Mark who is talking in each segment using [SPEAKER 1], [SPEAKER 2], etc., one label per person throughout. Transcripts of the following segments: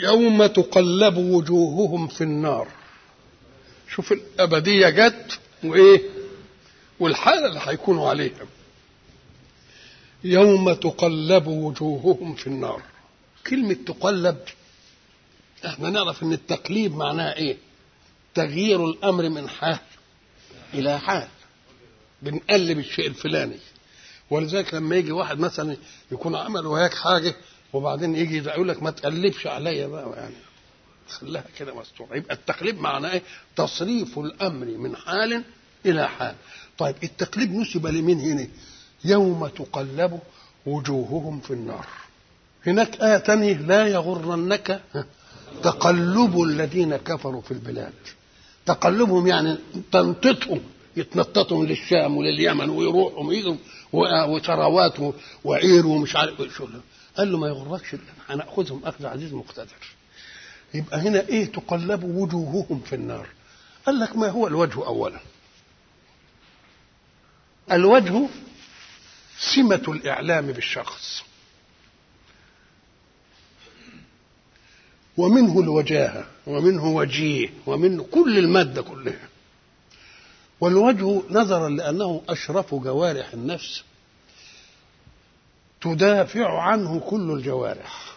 [SPEAKER 1] يوم تقلب وجوههم في النار شوف الأبدية جت وإيه والحالة اللي هيكونوا عليها يوم تقلب وجوههم في النار كلمة تقلب احنا نعرف ان التقليب معناها ايه تغيير الامر من حال الى حال بنقلب الشيء الفلاني ولذلك لما يجي واحد مثلا يكون عمل وياك حاجه وبعدين يجي يقول لك ما تقلبش عليا بقى يعني خليها كده مستوره يبقى التقليب معناه ايه تصريف الامر من حال الى حال طيب التقليب نسب لمين هنا يوم تقلب وجوههم في النار هناك آية تانية لا يغرنك تقلب الذين كفروا في البلاد تقلبهم يعني تنطيطهم يتنططوا للشام ولليمن ويروحوا ويجوا وثروات وعير ومش عارف شو قال له ما يغركش هناخذهم اخذ عزيز مقتدر يبقى هنا ايه تقلب وجوههم في النار قال لك ما هو الوجه اولا الوجه سمة الإعلام بالشخص ومنه الوجاهة ومنه وجيه ومنه كل المادة كلها والوجه نظرا لأنه أشرف جوارح النفس تدافع عنه كل الجوارح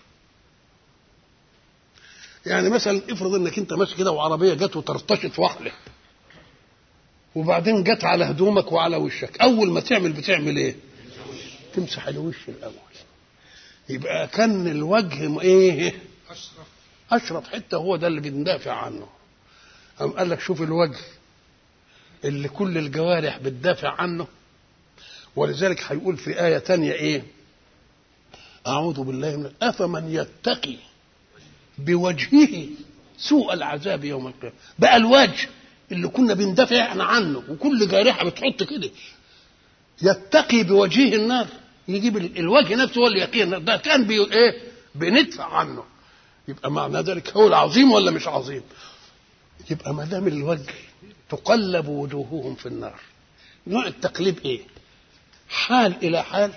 [SPEAKER 1] يعني مثلا افرض انك انت ماشي كده وعربيه جت وترتشط وحله وبعدين جت على هدومك وعلى وشك اول ما تعمل بتعمل ايه تمسح الوش الاول يبقى كان الوجه ايه اشرف اشرف حته هو ده اللي بندافع عنه قام قال لك شوف الوجه اللي كل الجوارح بتدافع عنه ولذلك هيقول في آية تانية إيه أعوذ بالله من أفمن يتقي بوجهه سوء العذاب يوم القيامة بقى الوجه اللي كنا بندافع احنا عنه وكل جارحة بتحط كده يتقي بوجهه النار يجيب الوجه نفسه هو اللي يقي النار ده كان بي ايه بندفع عنه يبقى معنى ذلك هو العظيم ولا مش عظيم يبقى ما دام الوجه تقلب وجوههم في النار نوع التقليب ايه حال الى حال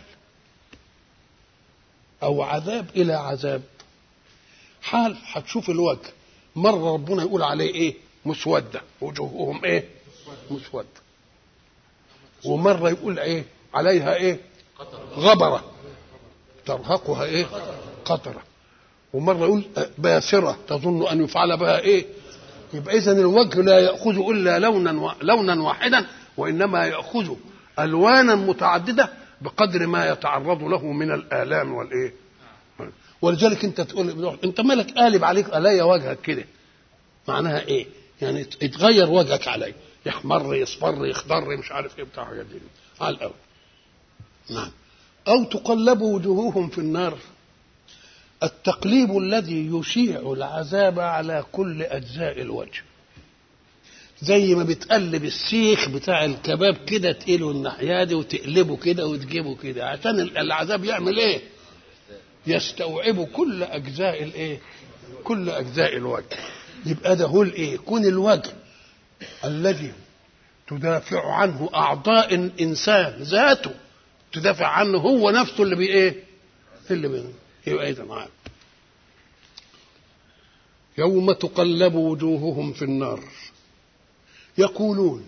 [SPEAKER 1] او عذاب الى عذاب حال هتشوف الوجه مرة ربنا يقول عليه ايه مسودة وجوههم ايه مسودة ومرة يقول ايه عليها ايه غبرة ترهقها ايه قطرة ومرة يقول باسرة تظن ان يفعل بها ايه يبقى اذا الوجه لا ياخذ الا لونا و... لونا واحدا وانما ياخذ الوانا متعدده بقدر ما يتعرض له من الالام والايه ولذلك انت تقول انت مالك قالب عليك عليا وجهك كده معناها ايه يعني يتغير وجهك علي يحمر يصفر يخضر مش عارف ايه بتاع حاجات دي على الاول نعم او تقلب وجوههم في النار التقليب الذي يشيع العذاب على كل اجزاء الوجه زي ما بتقلب السيخ بتاع الكباب كده تقيله الناحيه دي وتقلبه كده وتجيبه كده عشان العذاب يعمل ايه يستوعب كل اجزاء الايه كل اجزاء الوجه يبقى ده هو الايه كون الوجه الذي تدافع عنه اعضاء الانسان ذاته تدافع عنه هو نفسه اللي بي ايه اللي بي يبقى اذا معاك يوم تقلب وجوههم في النار يقولون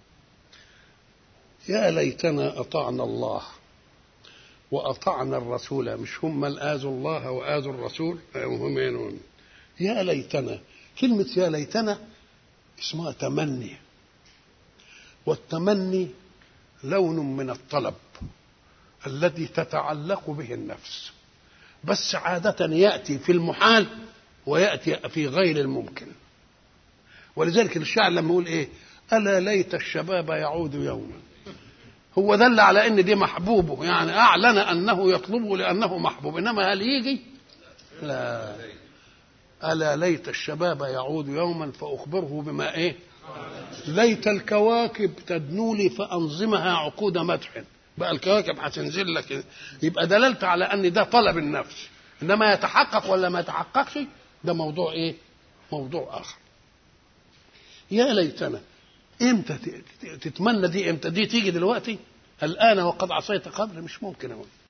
[SPEAKER 1] يا ليتنا اطعنا الله واطعنا الرسول مش هم من اذوا الله واذوا الرسول هم يا ليتنا كلمه يا ليتنا اسمها تمني والتمني لون من الطلب الذي تتعلق به النفس بس عادة يأتي في المحال ويأتي في غير الممكن ولذلك الشاعر لما يقول ايه ألا ليت الشباب يعود يوما هو دل على ان دي محبوبه يعني اعلن انه يطلبه لانه محبوب انما هل يجي لا الا ليت الشباب يعود يوما فاخبره بما ايه ليت الكواكب تدنو لي فانظمها عقود مدح بقى الكواكب هتنزل لك يبقى دللت على ان ده طلب النفس انما يتحقق ولا ما يتحققش ده موضوع ايه موضوع اخر يا ليتنا امتى تتمنى دي امتى دي تيجي دلوقتي الان وقد عصيت قبل مش ممكن اقول